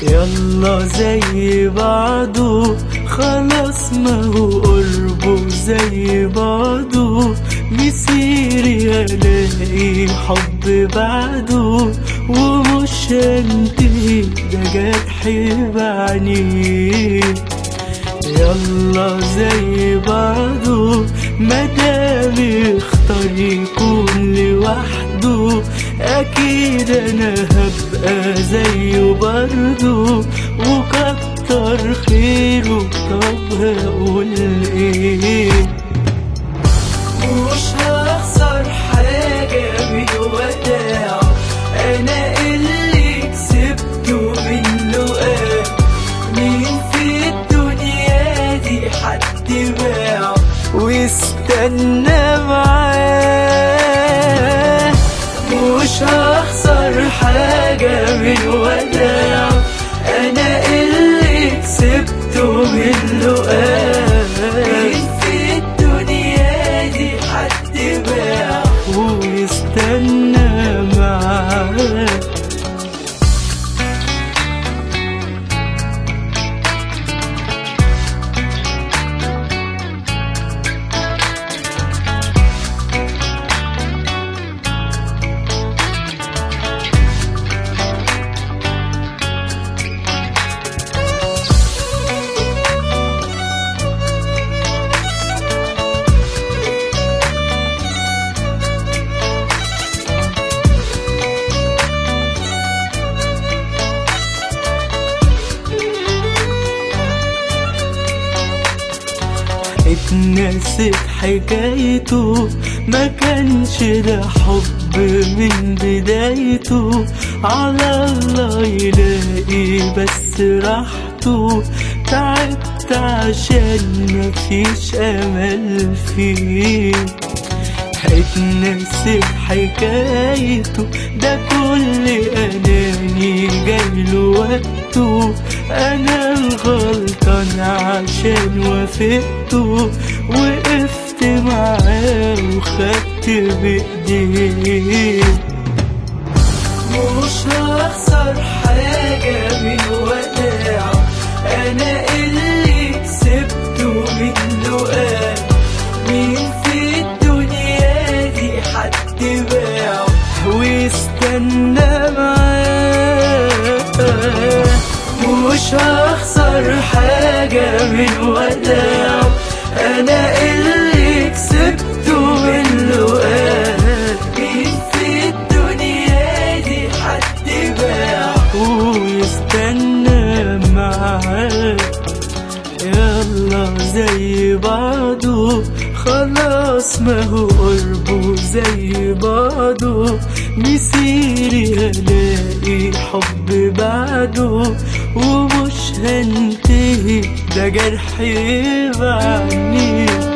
يلا زي بعضه خلاص ما هو قربه زي بعضه مسيري الاقي حب بعده ومش هنتهي ده جرحي بعينيه يلا زي بعضه مدام اختار يكون لوحده اكيد انا هبقى زيه برضه وكتر خيره طب هقول ايه مش هخسر حاجة من وداعه أنا اللي كسبته منه قال مين في الدنيا دي حد باعه واستنى معاه مش هخسر حاجة من وداعه أنا اللي كسبته منه قال مين في الدنيا دي حد باعه واستنى معاه اتنست حكايته ما كانش ده حب من بدايته على الله يلاقي بس راحته تعبت عشان مفيش امل فيه اتنست حكايته ده كل اناني جايله وقته انا الغلطان عشان وافقته وقفت معاه وخدت بايديه مش هخسر حاجة من وداعه أنا اللي كسبته منه قال مين في الدنيا دي حد باعه واستنى معاه مش هخسر حاجة من وداعه أنا اللي كسبته منه قال مين في الدنيا دي حد باعه ويستنى معاه يلا زي بعضه خلاص ما هو قربه زي بعضه مسيري هلاقي حب بعده ومش هنتهي ده جرحي بعني